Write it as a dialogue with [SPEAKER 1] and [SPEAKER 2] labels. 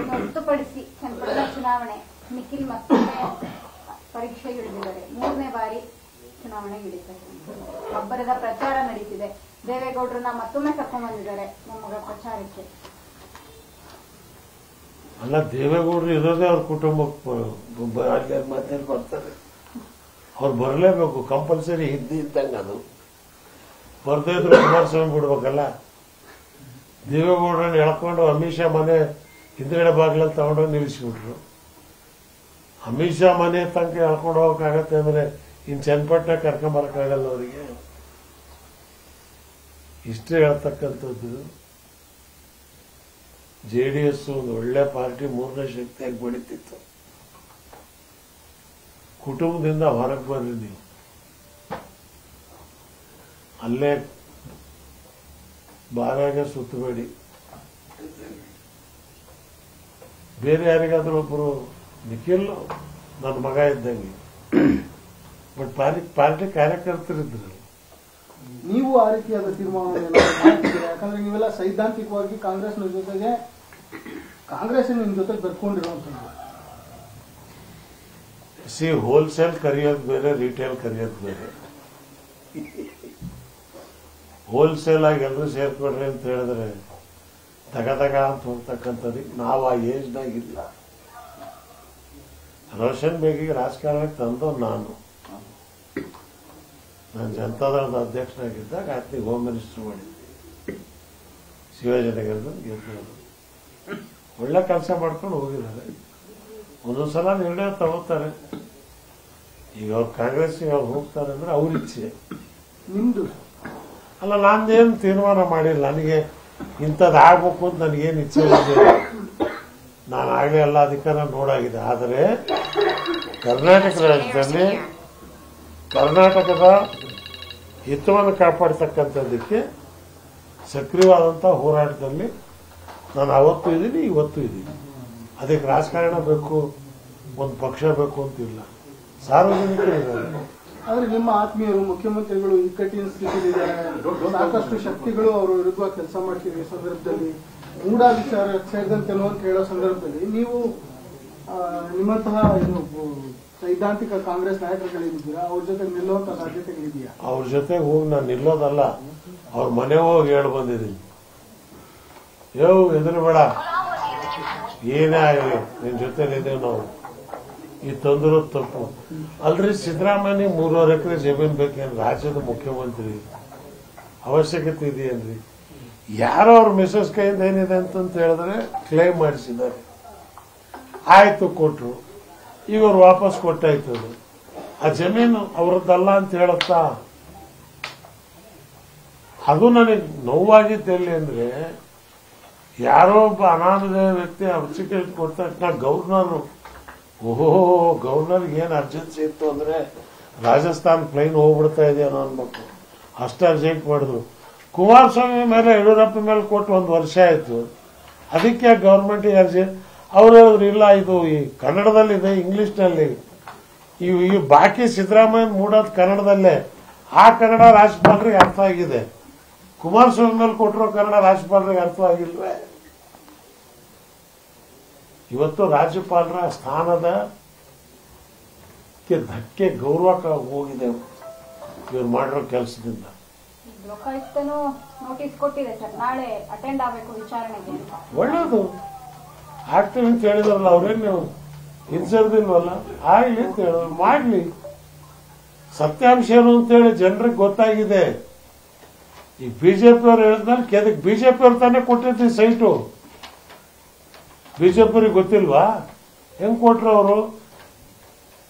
[SPEAKER 1] ಇನ್ನು ಹೊರತುಪಡಿಸಿ ಚನ್ನಪಟ್ಟಣ ಚುನಾವಣೆ ನಿಖಿಲ್ ಮತ್ತೊಮ್ಮೆ ಪರೀಕ್ಷೆಗಿಳಿದಿದ್ದಾರೆ ಮೂರನೇ ಬಾರಿ ಚುನಾವಣೆಗೆ ಇಳಿತಾರೆ ಅಬ್ಬರದ ಪ್ರಚಾರ ನಡೀತಿದೆ ದೇವೇಗೌಡರನ್ನ ಮತ್ತೊಮ್ಮೆ ಕರ್ಕೊಂಡ್ ಬಂದಿದ್ದಾರೆ ಮೊಮ್ಮಗ ಪ್ರಚಾರಕ್ಕೆ
[SPEAKER 2] ಅಲ್ಲ ದೇವೇಗೌಡರು ಇರೋದೇ ಅವ್ರ ಕುಟುಂಬಕ್ಕೆ ಬ- ಅಲ್ಲಿ ಮಧ್ಯಾಹ್ನ ಬರ್ತಾರೆ ಅವ್ರು ಬರಲೇಬೇಕು ಕಂಪಲ್ಸರಿ ಇದ್ದಿ ಇದ್ದಂಗೆ ಅದು ಬರ್ದೇ ಇದ್ರು ಕುಮಾರಸ್ವಾಮಿ ಬಿಡ್ಬೇಕಲ್ಲ ದೇವೇಗೌಡರನ್ನ ಎಳ್ಕೊಂಡು ಅಮಿತ್ ಶಾ ಮನೆ ಹಿಂದ್ಗಡೆ ಬಾಗಿಲಲ್ಲಿ ತಗೊಂಡೋಗಿ ನಿಲ್ಲಿಸ್ಬಿಟ್ರು ಅಮಿತ್ ಶಾ ಮನೆ ತನಕ ಎಳ್ಕೊಂಡು ಹೋಗಕ್ಕಾಗತ್ತೆ ಅಂದ್ರೆ ಇನ್ ಚನ್ನಪಟ್ಟಣ ಕರ್ಕೊಂಬರಕ್ಕಾಗಲ್ಲ ಅವರಿಗೆ ಇಷ್ಟೇ ಹೇಳ್ತಕ್ಕಂಥದ್ದು ಜೆ ಡಿ ಎಸ್ ಒಂದು ಒಳ್ಳೆ ಪಾರ್ಟಿ ಮೂರನೇ ಶಕ್ತಿಯಾಗಿ ಬೆಳೀತಿತ್ತು ಕುಟುಂಬದಿಂದ ಹೊರಗೆ ಬರ್ರಿ ನೀವು ಅಲ್ಲೇ ಬಾರಾಗ ಸುತ್ತಬೇಡಿ ಬೇರೆ ಯಾರಿಗಾದ್ರೂ ಒಬ್ರು ನಿಖಿಲ್ ನನ್ನ ಮಗ ಇದ್ದಂಗೆ ಬಟ್ ಪಾರ್ಟಿ ಪಾರ್ಟಿ ಕಾರ್ಯಕರ್ತರಿದ್ರು
[SPEAKER 3] ನೀವು ಆ ರೀತಿಯಾದ ತೀರ್ಮಾನವನ್ನು ಮಾಡ್ತಿದ್ದೀರಾ ಯಾಕಂದ್ರೆ ನೀವೆಲ್ಲ ಸೈದ್ಧಾಂತಿಕವಾಗಿ ಕಾಂಗ್ರೆಸ್ನ ಜೊತೆಗೆ ಕಾಂಗ್ರೆಸ್ ನಿಮ್ ಜೊತೆ ಬರ್ಕೊಂಡಿರುವಂತದ್ದು
[SPEAKER 2] ಸಿ ಹೋಲ್ಸೇಲ್ ಕರೆಯೋದು ಬೇರೆ ರಿಟೇಲ್ ಕರೆಯೋದು ಬೇರೆ ಹೋಲ್ಸೇಲ್ ಆಗಿ ಎಲ್ಲರೂ ಸೇರ್ಕೊಡ್ರಿ ಅಂತ ಹೇಳಿದ್ರೆ ತಗ ತಗ ಅಂತ ಹೋಗ್ತಕ್ಕಂಥದಕ್ಕೆ ನಾವು ಆ ಏಜ್ನಾಗ ಇಲ್ಲ ರೋಷನ್ ಬೇಗಿಗೆ ರಾಜಕಾರಣಕ್ಕೆ ತಂದು ನಾನು ನಾನು ಜನತಾದಳದ ಅಧ್ಯಕ್ಷನಾಗಿದ್ದಾಗ ಆತನಿಗೆ ಹೋಮ್ ಮಿನಿಸ್ಟರ್ ಮಾಡಿದ್ದೆ ಶಿವಾಜಿನಗರದ ಗೆದ್ದು ಒಳ್ಳೆ ಕೆಲಸ ಮಾಡ್ಕೊಂಡು ಹೋಗಿದ್ದಾರೆ ಒಂದೊಂದ್ಸಲ ನಿರ್ಣಯ ತಗೋತಾರೆ ಈಗ ಅವ್ರು ಕಾಂಗ್ರೆಸ್ಗೆ ಅವ್ರು ಹೋಗ್ತಾರೆ ಅಂದ್ರೆ ಅವ್ರ ಇಚ್ಛೆ
[SPEAKER 3] ನಿಮ್ದು
[SPEAKER 2] ಅಲ್ಲ ನಾನೇನು ತೀರ್ಮಾನ ಮಾಡಿಲ್ಲ ನನಗೆ ಇಂಥದ್ದು ಆಗ್ಬೇಕು ಅಂತ ನನಗೇನು ಇಚ್ಛೆ ಇದೆ ನಾನು ಆಗಲೇ ಎಲ್ಲ ಅಧಿಕಾರ ನೋಡಾಗಿದೆ ಆದರೆ ಕರ್ನಾಟಕ ರಾಜ್ಯದಲ್ಲಿ ಕರ್ನಾಟಕದ ಹಿತವನ್ನು ಕಾಪಾಡ್ತಕ್ಕಂಥದ್ದಕ್ಕೆ ಸಕ್ರಿಯವಾದಂಥ ಹೋರಾಟದಲ್ಲಿ ನಾನು ಅವತ್ತು ಇದ್ದೀನಿ ಇವತ್ತು ಇದ್ದೀನಿ ಅದಕ್ಕೆ ರಾಜಕಾರಣ ಬೇಕು ಒಂದು ಪಕ್ಷ ಬೇಕು ಅಂತಿಲ್ಲ ಸಾರ್ವಜನಿಕರು ಇದ್ದಾರೆ
[SPEAKER 3] ಆದ್ರೆ ನಿಮ್ಮ ಆತ್ಮೀಯರು ಮುಖ್ಯಮಂತ್ರಿಗಳು ಇಕ್ಕಟ್ಟಿನ ಸ್ಥಿತಿಲಿದ್ದಾರೆ ಸಾಕಷ್ಟು ಶಕ್ತಿಗಳು ಅವರ ವಿರುದ್ಧ ಕೆಲಸ ಮಾಡ್ತಿರುವ ಸಂದರ್ಭದಲ್ಲಿ ಮೂಢ ವಿಚಾರ ಸೇರಿದಂತೆನೋ ಅಂತ ಹೇಳೋ ಸಂದರ್ಭದಲ್ಲಿ ನೀವು ಆ, ನಿಮ್ಮಂತಹ ಏನು ಸೈದ್ಧಾಂತಿಕ ಕಾಂಗ್ರೆಸ್ ನಾಯಕರುಗಳಿದ್ದೀರಾ ಅವ್ರ ಜೊತೆ ನಿಲ್ಲುವಂತ ಸಾಧ್ಯತೆಗಳಿದೆಯಾ
[SPEAKER 2] ಅವ್ರ ಜೊತೆ ಹೋಗಿ ನಾನು ನಿಲ್ಲೋದಲ್ಲ ಅವ್ರ ಮನೆ ಹೋಗಿ ಹೇಳಿ ಬಂದಿದ್ದೀನಿ ಯೋ ಬೇಡ ಏನೇ ಆಗಲಿ ನಿನ್ ಜೊತೆಲಿದ್ದೇವೆ ನಾವು ಈ ತಂದ್ರು ತಪ್ಪು ಅಲ್ರಿ ಸಿದ್ದರಾಮಯ್ಯ ಮೂರುವರೆ ಎಕರೆ ಜಮೀನ್ ಬೇಕೇನು ರಾಜ್ಯದ ಮುಖ್ಯಮಂತ್ರಿ ಅವಶ್ಯಕತೆ ಇದೆಯೇನ್ರಿ ಯಾರೋ ಅವ್ರ ಮಿಸಸ್ ಕೈಯಿಂದ ಏನಿದೆ ಅಂತಂತ ಹೇಳಿದ್ರೆ ಕ್ಲೈಮ್ ಮಾಡಿಸಿದ್ದಾರೆ ಆಯ್ತು ಕೊಟ್ರು ಈಗ ಅವ್ರು ವಾಪಸ್ ಕೊಟ್ಟಾಯ್ತು ಅದು ಆ ಜಮೀನು ಅವ್ರದ್ದಲ್ಲ ಅಂತ ಹೇಳುತ್ತಾ ಅದು ನನಗೆ ನೋವಾಗಿದ್ದು ಎಲ್ಲಿ ಅಂದ್ರೆ ಯಾರೋ ಒಬ್ಬ ಅನಾಮಧೇಯ ವ್ಯಕ್ತಿ ಅರ್ಜಿಕೇಟ್ ಕೊಟ್ಟ ತಕ್ಷಣ ಗವರ್ನರ್ ಓಹೋ ಗವರ್ನರ್ಗೆ ಏನು ಅರ್ಜೆನ್ಸಿ ಇತ್ತು ಅಂದ್ರೆ ರಾಜಸ್ಥಾನ್ ಪ್ಲೈನ್ ಹೋಗ್ಬಿಡ್ತಾ ಇದೆಯೇನೋ ಅನ್ಬೇಕು ಅಷ್ಟು ಅರ್ಜೆಂಟ್ ಮಾಡಿದ್ರು ಕುಮಾರಸ್ವಾಮಿ ಮೇಲೆ ಯಡಿಯೂರಪ್ಪ ಮೇಲೆ ಕೊಟ್ಟು ಒಂದು ವರ್ಷ ಆಯ್ತು ಅದಕ್ಕೆ ಗವರ್ಮೆಂಟ್ ಅರ್ಜಿ ಅವ್ರು ಹೇಳಿದ್ರು ಇಲ್ಲ ಇದು ಈ ಕನ್ನಡದಲ್ಲಿದೆ ಇಂಗ್ಲಿಷ್ನಲ್ಲಿ ಇವು ಈ ಬಾಕಿ ಸಿದ್ದರಾಮಯ್ಯ ಮೂಡೋದು ಕನ್ನಡದಲ್ಲೇ ಆ ಕನ್ನಡ ರಾಜ್ಯಪಾಲರಿಗೆ ಅರ್ಥ ಆಗಿದೆ ಕುಮಾರಸ್ವಾಮಿ ಮೇಲೆ ಕೊಟ್ಟಿರೋ ಕನ್ನಡ ರಾಜ್ಯಪಾಲರಿಗೆ ಅರ್ಥ ಆಗಿಲ್ವೇ ಇವತ್ತು ರಾಜ್ಯಪಾಲರ ಸ್ಥಾನದ ಕ್ಕೆ ಧಕ್ಕೆ ಗೌರವಕ್ಕೆ ಹೋಗಿದೆ ಇವ್ರು ಮಾಡಿರೋ ಕೆಲಸದಿಂದ
[SPEAKER 1] ಲೋಕಾಯುಕ್ತನು ನೋಟಿಸ್ ಕೊಟ್ಟಿದೆ ಸರ್ ನಾಳೆ ಅಟೆಂಡ್ ಆಗಬೇಕು ವಿಚಾರಣೆಗೆ ಅಂತ
[SPEAKER 2] ಒಳ್ಳೇದು ಆಗ್ತೀವಿ ಅಂತ ಹೇಳಿದ್ರಲ್ಲ ಅವ್ರೇನು ನೀವು ಹಿಂಸರ್ದಿಲ್ವಲ್ಲ ಆಗ್ಲಿ ಅಂತ ಹೇಳಿದ್ರು ಮಾಡ್ಲಿ ಸತ್ಯಾಂಶ ಏನು ಅಂತೇಳಿ ಜನರಿಗೆ ಗೊತ್ತಾಗಿದೆ ಈ ಬಿಜೆಪಿ ಅವ್ರು ಹೇಳಿದ್ಮೇಲೆ ಕೆದಕ್ ಬಿಜೆಪಿ ಅವ್ರು ತಾನೇ ಕೊಟ್ಟಿರ್ತೀವಿ ಸೈಟು ಬಿಜೆಪಿ ಅವ್ರಿಗೆ ಗೊತ್ತಿಲ್ವಾ ಹೆಂಗ್ ಕೊಟ್ರು ಅವರು